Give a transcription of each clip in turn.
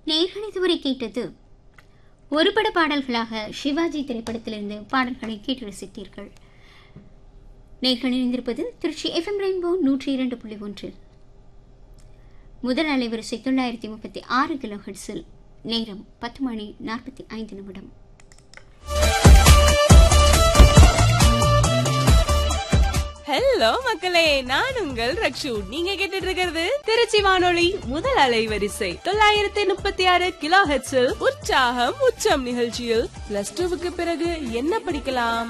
நேர்கள் இதுவரை கேட்டது ஒரு பட பாடல்களாக சிவாஜி திரைப்படத்திலிருந்து பாடல்களை கேட்டு ரசித்தீர்கள் நேர்கள் இணைந்திருப்பது திருச்சி எஃப்எம் ரெயின்போ நூற்றி இரண்டு புள்ளி ஒன்றில் முதல் அலைவரிசை தொள்ளாயிரத்தி முப்பத்தி ஆறு கிலோ ஹெட்ஸில் நேரம் பத்து மணி நாற்பத்தி ஐந்து நிமிடம் ஹலோ மக்களே நான் உங்கள் ரக்ஷு நீங்க கேட்டுட்டு இருக்கிறது திருச்சி வானொலி முதல் அலைவரிசை தொள்ளாயிரத்தி முப்பத்தி ஆறு கிலோ ஹெட்ஸில் உற்சாகம் உச்சம் நிகழ்ச்சியில் பிளஸ் டூவுக்கு பிறகு என்ன படிக்கலாம்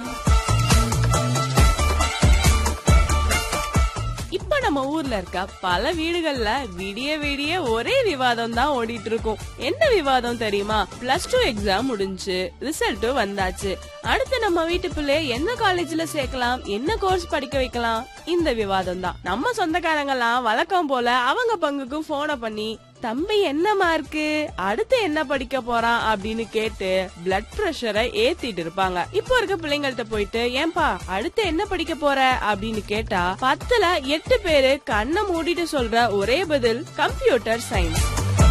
இப்ப நம்ம ஊர்ல இருக்க பல வீடுகள்ல விடிய விடிய ஒரே விவாதம் தான் ஓடிட்டு இருக்கும் என்ன விவாதம் தெரியுமா பிளஸ் டூ எக்ஸாம் முடிஞ்சு ரிசல்ட்டும் வந்தாச்சு அடுத்து நம்ம வீட்டு பிள்ளை என்ன காலேஜ்ல சேர்க்கலாம் என்ன கோர்ஸ் படிக்க வைக்கலாம் இந்த விவாதம் தான் நம்ம சொந்தக்காரங்கலாம் வழக்கம் போல அவங்க பங்குக்கும் போனை பண்ணி தம்பி என்ன மார்க்கு அடுத்து என்ன படிக்க போறான் அப்படின்னு கேட்டு பிளட் பிரஷரை ஏத்திட்டு இருப்பாங்க இப்போ இருக்க பிள்ளைங்கள்ட்ட போயிட்டு ஏன்பா அடுத்து என்ன படிக்க போற அப்படின்னு கேட்டா பத்துல எட்டு பேரு கண்ணை மூடிட்டு சொல்ற ஒரே பதில் கம்ப்யூட்டர் சயின்ஸ்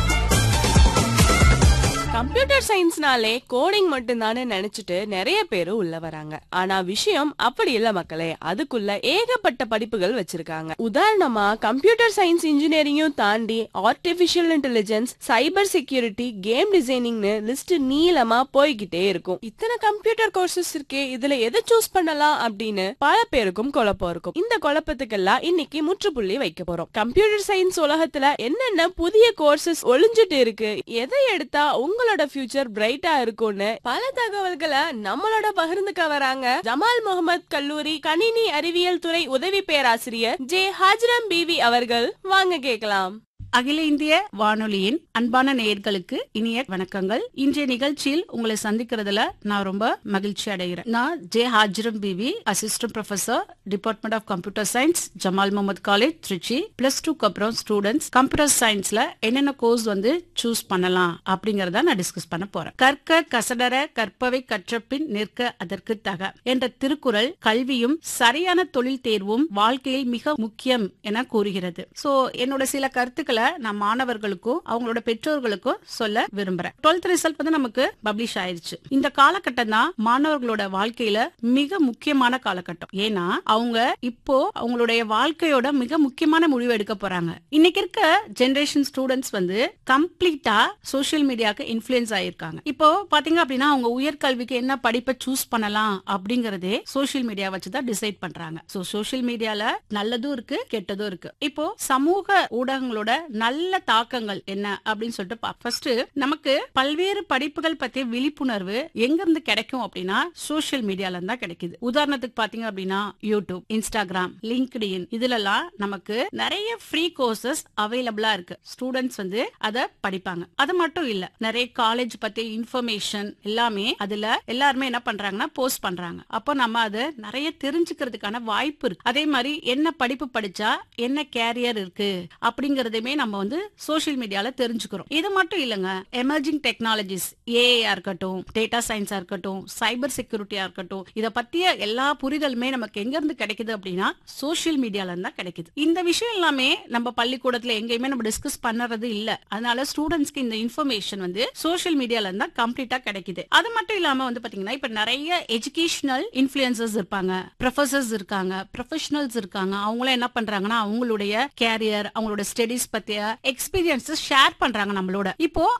கம்ப்யூட்டர் சயின்ஸ்னாலே கோடிங் மட்டும்தானே நினைச்சிட்டு நிறைய பேரு உள்ள வராங்க ஆனா விஷயம் அப்படி இல்ல மக்களே அதுக்குள்ள ஏகப்பட்ட படிப்புகள் வச்சிருக்காங்க உதாரணமா கம்ப்யூட்டர் சயின்ஸ் இன்ஜினியரிங்கும் தாண்டி artificial intelligence cyber security game டிசைனிங்னு லிஸ்ட் நீளமா போய்கிட்டே இருக்கும் இத்தனை கம்ப்யூட்டர் கோர்சஸ் இருக்கே இதுல எதை சூஸ் பண்ணலாம் அப்படின்னு பல பேருக்கும் குழப்பம் இருக்கும் இந்த குழப்பத்துக்கெல்லாம் இன்னைக்கு முற்றுப்புள்ளி வைக்க போறோம் கம்ப்யூட்டர் சயின்ஸ் உலகத்துல என்னென்ன புதிய கோர்சஸ் ஒளிஞ்சிட்டு இருக்கு எதை எடுத்தா உங்களோட ஃபியூச்சர் பிரைட்டா இருக்கும்னு பல தகவல்களை நம்மளோட பகிர்ந்துக்க வராங்க ஜமால் முகமது கல்லூரி கணினி அறிவியல் துறை உதவி பேராசிரியர் ஜே ஹாஜரம் பிவி அவர்கள் வாங்க கேட்கலாம் அகில இந்திய வானொலியின் அன்பான நேயர்களுக்கு இனிய வணக்கங்கள் இன்றைய நிகழ்ச்சியில் உங்களை சந்திக்கிறதுல நான் ரொம்ப மகிழ்ச்சி அடைகிறேன் நான் J Hajaram PV assistant professor department of computer science Jamal Mohamed college Trichy plus டூக்கு அப்புறம் ஸ்டூடெண்ட்ஸ் கம்ப்யூட்டர் சயின்ஸ்ல என்னென்ன கோர்ஸ் வந்து சூஸ் பண்ணலாம் அப்படிங்கறத நான் டிஸ்கஸ் பண்ண போறேன் கற்க கசடர கற்பவை கற்றபின் நிற்க அதற்கு தக என்ற திருக்குறள் கல்வியும் சரியான தொழில் தேர்வும் வாழ்க்கையில் மிக முக்கியம் என கூறுகிறது சோ என்னோட சில கருத்துக்களை நான் மாணவர்களுக்கும் அவங்களோட பெற்றோர்களுக்கும் சொல்ல விரும்புறேன் டுவெல்த் ரிசல்ட் வந்து நமக்கு பப்ளிஷ் ஆயிருச்சு இந்த காலகட்டம் தான் மாணவர்களோட வாழ்க்கையில மிக முக்கியமான காலகட்டம் ஏன்னா அவங்க இப்போ அவங்களுடைய வாழ்க்கையோட மிக முக்கியமான முடிவு எடுக்க போறாங்க இன்னைக்கு இருக்க ஜெனரேஷன் ஸ்டூடெண்ட்ஸ் வந்து கம்ப்ளீட்டா சோசியல் மீடியாக்கு இன்ஃபுளுன்ஸ் ஆயிருக்காங்க இப்போ பாத்தீங்க அப்படின்னா அவங்க உயர்கல்விக்கு என்ன படிப்பை சூஸ் பண்ணலாம் அப்படிங்கறதே சோசியல் மீடியா வச்சு தான் டிசைட் பண்றாங்க சோ சோசியல் மீடியால நல்லதும் இருக்கு கெட்டதும் இருக்கு இப்போ சமூக ஊடகங்களோட நல்ல தாக்கங்கள் என்ன அப்படின்னு சொல்லிட்டு ஃபர்ஸ்ட் நமக்கு பல்வேறு படிப்புகள் பத்திய விழிப்புணர்வு எங்க இருந்து கிடைக்கும் அப்படின்னா சோசியல் மீடியால இருந்தா கிடைக்குது உதாரணத்துக்கு பாத்தீங்க அப்படின்னா யூடியூப் இன்ஸ்டாகிராம் லிங்க்டின் இதுலலாம் நமக்கு நிறைய ஃப்ரீ கோர்சஸ் அவைலபிளா இருக்கு ஸ்டூடெண்ட்ஸ் வந்து அத படிப்பாங்க அது மட்டும் இல்ல நிறைய காலேஜ் பத்தி இன்ஃபர்மேஷன் எல்லாமே அதுல எல்லாருமே என்ன பண்றாங்கன்னா போஸ்ட் பண்றாங்க அப்போ நம்ம அதை நிறைய தெரிஞ்சுக்கிறதுக்கான வாய்ப்பு இருக்கு அதே மாதிரி என்ன படிப்பு படிச்சா என்ன கேரியர் இருக்கு அப்படிங்கறதையுமே நம்ம வந்து சோசியல் மீடியால தெரிஞ்சுக்கிறோம் இது மட்டும் இல்லங்க எமர்ஜிங் டெக்னாலஜிஸ் ஏஐயா இருக்கட்டும் டேட்டா சயின்ஸா இருக்கட்டும் சைபர் செக்யூரிட்டியா இருக்கட்டும் இத பத்திய எல்லா புரிதலுமே நமக்கு எங்க இருந்து கிடைக்குது அப்படின்னா சோசியல் மீடியால இருந்தா கிடைக்குது இந்த விஷயம் எல்லாமே நம்ம பள்ளிக்கூடத்துல எங்கேயுமே நம்ம டிஸ்கஸ் பண்ணறது இல்ல அதனால ஸ்டூடெண்ட்ஸ்க்கு இந்த இன்ஃபர்மேஷன் வந்து சோசியல் மீடியால இருந்தா கம்ப்ளீட்டா கிடைக்குது அது மட்டும் இல்லாம வந்து பாத்தீங்கன்னா இப்ப நிறைய எஜுகேஷனல் இன்ஃபுளுசர்ஸ் இருப்பாங்க ப்ரொஃபசர்ஸ் இருக்காங்க ப்ரொஃபஷனல்ஸ் இருக்காங்க அவங்களும் என்ன பண்றாங்கன்னா அவங்களுடைய கேரியர் அவங்களோட ஸ்டடிஸ் பத்திய எக்ஸ்பீரியன்ஸஸ் ஷேர் பண்றாங்க நம்மளோட இப்போ